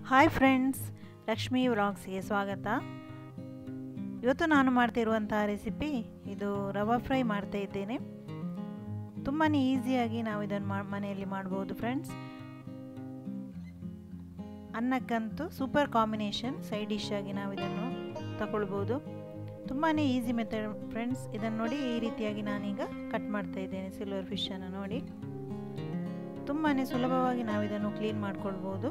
hi friends Lakshmi ವ್ಲಾಗ್ಸ್ಗೆ ಸ್ವಾಗತ ಇವತ್ತು ನಾನು ಮಾಡ್ತಿರುವಂಥ ರೆಸಿಪಿ ಇದು ರವಾ ಫ್ರೈ ಮಾಡ್ತಾ ಇದ್ದೇನೆ ತುಂಬಾ ಈಸಿಯಾಗಿ ನಾವು ಇದನ್ನು ಮಾ ಮನೆಯಲ್ಲಿ ಮಾಡ್ಬೋದು ಫ್ರೆಂಡ್ಸ್ ಅನ್ನಕ್ಕಂತೂ ಸೂಪರ್ ಕಾಂಬಿನೇಷನ್ ಸೈಡ್ ಡಿಶ್ ಆಗಿ ನಾವು ಇದನ್ನು ತಗೊಳ್ಬೋದು ತುಂಬಾ ಈಸಿ ಮೆಥಡ್ ಫ್ರೆಂಡ್ಸ್ ಇದನ್ನು ನೋಡಿ ಈ ರೀತಿಯಾಗಿ ನಾನೀಗ ಕಟ್ ಮಾಡ್ತಾ ಇದ್ದೇನೆ ಸಿಲ್ವರ್ ಫಿಶನ್ನು ನೋಡಿ ತುಂಬಾ ಸುಲಭವಾಗಿ ನಾವು ಇದನ್ನು ಕ್ಲೀನ್ ಮಾಡ್ಕೊಳ್ಬೋದು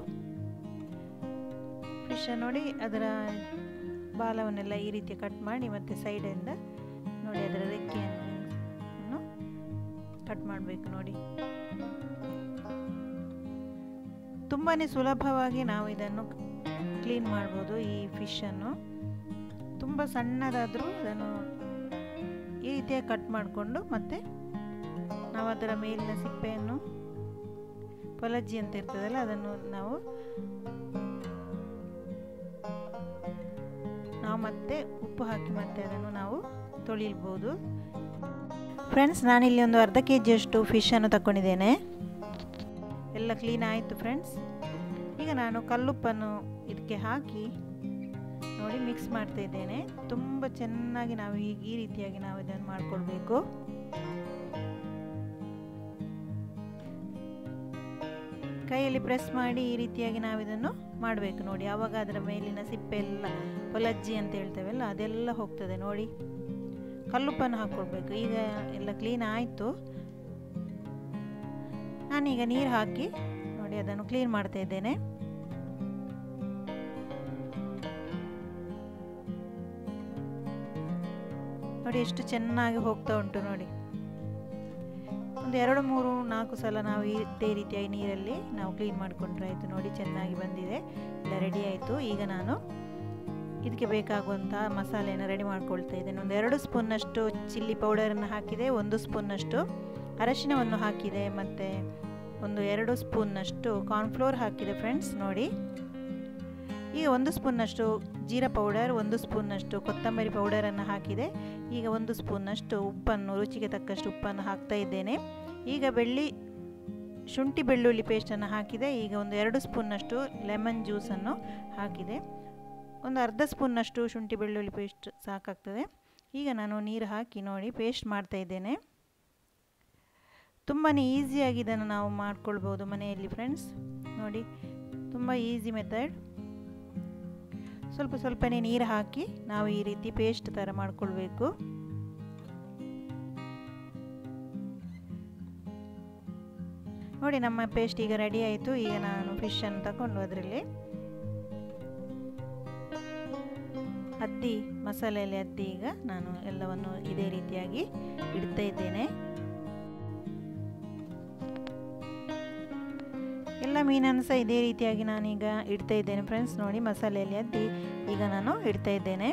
ಫಿಶ್ ನೋಡಿ ಅದರ ಬಾಲವನ್ನೆಲ್ಲ ಈ ರೀತಿ ಕಟ್ ಮಾಡಿ ಮತ್ತು ಸೈಡಿಂದ ನೋಡಿ ಅದರ ರೆಕ್ಕೆಯನ್ನು ಕಟ್ ಮಾಡಬೇಕು ನೋಡಿ ತುಂಬಾ ಸುಲಭವಾಗಿ ನಾವು ಇದನ್ನು ಕ್ಲೀನ್ ಮಾಡ್ಬೋದು ಈ ಫಿಶನ್ನು ತುಂಬ ಸಣ್ಣದಾದರೂ ಅದನ್ನು ಈ ರೀತಿಯಾಗಿ ಕಟ್ ಮಾಡಿಕೊಂಡು ಮತ್ತು ನಾವು ಅದರ ಮೇಲಿನ ಸಿಪ್ಪೆಯನ್ನು ಪೊಲಜ್ಜಿ ಅಂತ ಇರ್ತದಲ್ಲ ಅದನ್ನು ನಾವು ನಾವು ಮತ್ತೆ ಉಪ್ಪು ಹಾಕಿ ಮತ್ತೆ ಅದನ್ನು ನಾವು ತೊಳಿಲ್ಬೋದು ಫ್ರೆಂಡ್ಸ್ ನಾನಿಲ್ಲಿ ಒಂದು ಅರ್ಧ ಕೆ ಜಿಯಷ್ಟು ಫಿಶನ್ನು ತಗೊಂಡಿದ್ದೇನೆ ಎಲ್ಲ ಕ್ಲೀನ್ ಆಯಿತು ಫ್ರೆಂಡ್ಸ್ ಈಗ ನಾನು ಕಲ್ಲುಪ್ಪನ್ನು ಇದಕ್ಕೆ ಹಾಕಿ ನೋಡಿ ಮಿಕ್ಸ್ ಮಾಡ್ತಾ ಇದ್ದೇನೆ ತುಂಬ ಚೆನ್ನಾಗಿ ನಾವು ಈಗ ಈ ರೀತಿಯಾಗಿ ನಾವು ಇದನ್ನು ಮಾಡಿಕೊಳ್ಬೇಕು ಕೈಯಲ್ಲಿ ಪ್ರೆಸ್ ಮಾಡಿ ಈ ರೀತಿಯಾಗಿ ನಾವು ಇದನ್ನು ಮಾಡಬೇಕು ನೋಡಿ ಆವಾಗ ಅದರ ಮೇಲಿನ ಸಿಪ್ಪೆ ಎಲ್ಲ ಹೊಲಜ್ಜಿ ಅಂತ ಹೇಳ್ತೇವಲ್ಲ ಅದೆಲ್ಲ ಹೋಗ್ತದೆ ನೋಡಿ ಕಲ್ಲುಪ್ಪನ್ನು ಹಾಕ್ಕೊಳ್ಬೇಕು ಈಗ ಎಲ್ಲ ಕ್ಲೀನ್ ಆಯಿತು ನಾನೀಗ ನೀರು ಹಾಕಿ ನೋಡಿ ಅದನ್ನು ಕ್ಲೀನ್ ಮಾಡ್ತಾ ಇದ್ದೇನೆ ನೋಡಿ ಎಷ್ಟು ಚೆನ್ನಾಗಿ ಹೋಗ್ತಾ ಉಂಟು ನೋಡಿ ಒಂದು ಎರಡು ಮೂರು ನಾಲ್ಕು ಸಲ ನಾವು ಇದೇ ರೀತಿಯಾಗಿ ನೀರಲ್ಲಿ ನಾವು ಕ್ಲೀನ್ ಮಾಡಿಕೊಂಡ್ರೆ ಆಯಿತು ನೋಡಿ ಚೆನ್ನಾಗಿ ಬಂದಿದೆ ಎಲ್ಲ ರೆಡಿ ಆಯಿತು ಈಗ ನಾನು ಇದಕ್ಕೆ ಬೇಕಾಗುವಂಥ ಮಸಾಲೆಯನ್ನು ರೆಡಿ ಮಾಡ್ಕೊಳ್ತಾ ಇದ್ದೇನೆ ಒಂದು ಎರಡು ಸ್ಪೂನ್ನಷ್ಟು ಚಿಲ್ಲಿ ಪೌಡರನ್ನು ಹಾಕಿದೆ ಒಂದು ಸ್ಪೂನ್ನಷ್ಟು ಅರಶಿನವನ್ನು ಹಾಕಿದೆ ಮತ್ತು ಒಂದು ಎರಡು ಸ್ಪೂನ್ನಷ್ಟು ಕಾರ್ನ್ಫ್ಲೋರ್ ಹಾಕಿದೆ ಫ್ರೆಂಡ್ಸ್ ನೋಡಿ ಈಗ ಒಂದು ಸ್ಪೂನ್ನಷ್ಟು ಜೀರಾ ಪೌಡರ್ ಒಂದು ಸ್ಪೂನ್ನಷ್ಟು ಕೊತ್ತಂಬರಿ ಪೌಡರನ್ನು ಹಾಕಿದೆ ಈಗ ಒಂದು ಸ್ಪೂನ್ನಷ್ಟು ಉಪ್ಪನ್ನು ರುಚಿಗೆ ತಕ್ಕಷ್ಟು ಉಪ್ಪನ್ನು ಹಾಕ್ತಾ ಇದ್ದೇನೆ ಈಗ ಬೆಳ್ಳಿ ಶುಂಠಿ ಬೆಳ್ಳುಳ್ಳಿ ಪೇಸ್ಟನ್ನು ಹಾಕಿದೆ ಈಗ ಒಂದು ಎರಡು ಸ್ಪೂನ್ನಷ್ಟು ಲೆಮನ್ ಜ್ಯೂಸನ್ನು ಹಾಕಿದೆ ಒಂದು ಅರ್ಧ ಸ್ಪೂನ್ನಷ್ಟು ಶುಂಠಿ ಬೆಳ್ಳುಳ್ಳಿ ಪೇಸ್ಟ್ ಸಾಕಾಗ್ತದೆ ಈಗ ನಾನು ನೀರು ಹಾಕಿ ನೋಡಿ ಪೇಸ್ಟ್ ಮಾಡ್ತಾ ಇದ್ದೇನೆ ತುಂಬಾ ಈಸಿಯಾಗಿ ಇದನ್ನು ನಾವು ಮಾಡ್ಕೊಳ್ಬೋದು ಮನೆಯಲ್ಲಿ ಫ್ರೆಂಡ್ಸ್ ನೋಡಿ ತುಂಬ ಈಸಿ ಮೆಥಡ್ ಸ್ವಲ್ಪ ಸ್ವಲ್ಪನೇ ನೀರು ಹಾಕಿ ನಾವು ಈ ರೀತಿ ಪೇಸ್ಟ್ ಥರ ಮಾಡ್ಕೊಳ್ಬೇಕು ನೋಡಿ ನಮ್ಮ ಪೇಸ್ಟ್ ಈಗ ರೆಡಿ ಆಯಿತು ಈಗ ನಾನು ಫಿಶನ್ನು ತಗೊಂಡು ಅದರಲ್ಲಿ ಅದ್ದಿ ಮಸಾಲೆಯಲ್ಲಿ ಅದ್ದಿ ಈಗ ನಾನು ಎಲ್ಲವನ್ನು ಇದೇ ರೀತಿಯಾಗಿ ಇಡ್ತಾ ಇದ್ದೇನೆ ಎಲ್ಲ ಮೀನನ್ನು ಸಹ ಇದೇ ರೀತಿಯಾಗಿ ನಾನೀಗ ಇಡ್ತಾ ಇದ್ದೇನೆ ಫ್ರೆಂಡ್ಸ್ ನೋಡಿ ಮಸಾಲೆಯಲ್ಲಿ ಅದ್ದಿ ಈಗ ನಾನು ಇಡ್ತಾ ಇದ್ದೇನೆ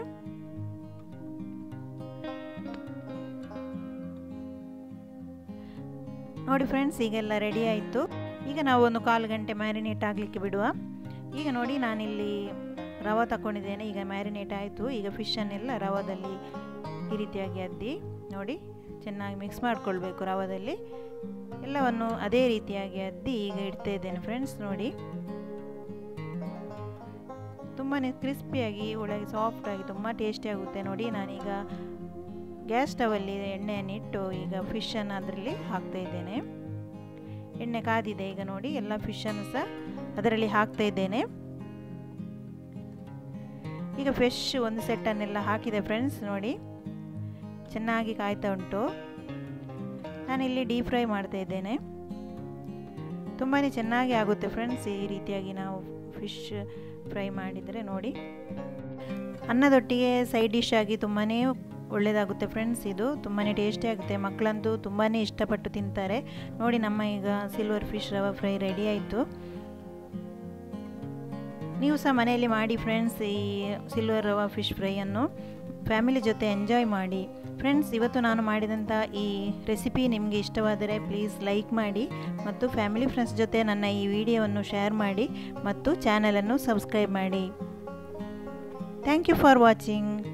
ನೋಡಿ ಫ್ರೆಂಡ್ಸ್ ಈಗೆಲ್ಲ ರೆಡಿ ಆಯಿತು ಈಗ ನಾವು ಒಂದು ಕಾಲು ಗಂಟೆ ಮ್ಯಾರಿನೇಟ್ ಆಗಲಿಕ್ಕೆ ಬಿಡುವ ಈಗ ನೋಡಿ ನಾನಿಲ್ಲಿ ರವ ತಗೊಂಡಿದ್ದೇನೆ ಈಗ ಮ್ಯಾರಿನೇಟ್ ಆಯಿತು ಈಗ ಫಿಶನ್ನೆಲ್ಲ ರವದಲ್ಲಿ ಈ ರೀತಿಯಾಗಿ ಅದ್ದಿ ನೋಡಿ ಚೆನ್ನಾಗಿ ಮಿಕ್ಸ್ ಮಾಡಿಕೊಳ್ಬೇಕು ರವದಲ್ಲಿ ಎಲ್ಲವನ್ನು ಅದೇ ರೀತಿಯಾಗಿ ಅದ್ದಿ ಈಗ ಇಡ್ತಾ ಇದ್ದೇನೆ ಫ್ರೆಂಡ್ಸ್ ನೋಡಿ ತುಂಬಾ ಕ್ರಿಸ್ಪಿಯಾಗಿ ಒಳಗೆ ಸಾಫ್ಟಾಗಿ ತುಂಬ ಟೇಸ್ಟಿ ಆಗುತ್ತೆ ನೋಡಿ ನಾನೀಗ ಗ್ಯಾಸ್ ಸ್ಟವಲ್ಲಿ ಎಣ್ಣೆಯನ್ನು ಇಟ್ಟು ಈಗ ಫಿಶನ್ನು ಅದರಲ್ಲಿ ಹಾಕ್ತಾ ಇದ್ದೇನೆ ಎಣ್ಣೆ ಕಾದಿದೆ ಈಗ ನೋಡಿ ಎಲ್ಲ ಫಿಶನ್ನು ಸಹ ಅದರಲ್ಲಿ ಹಾಕ್ತಾ ಇದ್ದೇನೆ ಈಗ ಫಿಶ್ ಒಂದು ಸೆಟ್ಟನ್ನೆಲ್ಲ ಹಾಕಿದೆ ಫ್ರೆಂಡ್ಸ್ ನೋಡಿ ಚೆನ್ನಾಗಿ ಕಾಯ್ತಾ ಉಂಟು ನಾನಿಲ್ಲಿ ಡೀಪ್ ಫ್ರೈ ಮಾಡ್ತಾ ಇದ್ದೇನೆ ತುಂಬಾ ಚೆನ್ನಾಗಿ ಆಗುತ್ತೆ ಫ್ರೆಂಡ್ಸ್ ಈ ರೀತಿಯಾಗಿ ನಾವು ಫಿಶ್ ಫ್ರೈ ಮಾಡಿದರೆ ನೋಡಿ ಅನ್ನದೊಟ್ಟಿಗೆ ಸೈಡ್ ಡಿಶ್ ಆಗಿ ತುಂಬಾ ಒಳ್ಳೆಯದಾಗುತ್ತೆ ಫ್ರೆಂಡ್ಸ್ ಇದು ತುಂಬಾ ಟೇಸ್ಟಿ ಆಗುತ್ತೆ ಮಕ್ಕಳಂತೂ ತುಂಬಾ ಇಷ್ಟಪಟ್ಟು ತಿಂತಾರೆ ನೋಡಿ ನಮ್ಮ ಈಗ silver fish rava fry ready ಆಯಿತು ನೀವು ಸಹ ಮನೆಯಲ್ಲಿ ಮಾಡಿ ಫ್ರೆಂಡ್ಸ್ ಈ ಸಿಲ್ವರ್ ರವ ಫಿಶ್ ಫ್ರೈಯನ್ನು ಫ್ಯಾಮಿಲಿ ಜೊತೆ ಎಂಜಾಯ್ ಮಾಡಿ ಫ್ರೆಂಡ್ಸ್ ಇವತ್ತು ನಾನು ಮಾಡಿದಂಥ ಈ ರೆಸಿಪಿ ನಿಮಗೆ ಇಷ್ಟವಾದರೆ ಪ್ಲೀಸ್ ಲೈಕ್ ಮಾಡಿ ಮತ್ತು ಫ್ಯಾಮಿಲಿ ಫ್ರೆಂಡ್ಸ್ ಜೊತೆ ನನ್ನ ಈ ವಿಡಿಯೋವನ್ನು ಶೇರ್ ಮಾಡಿ ಮತ್ತು ಚಾನಲನ್ನು ಸಬ್ಸ್ಕ್ರೈಬ್ ಮಾಡಿ ಥ್ಯಾಂಕ್ ಯು ಫಾರ್ ವಾಚಿಂಗ್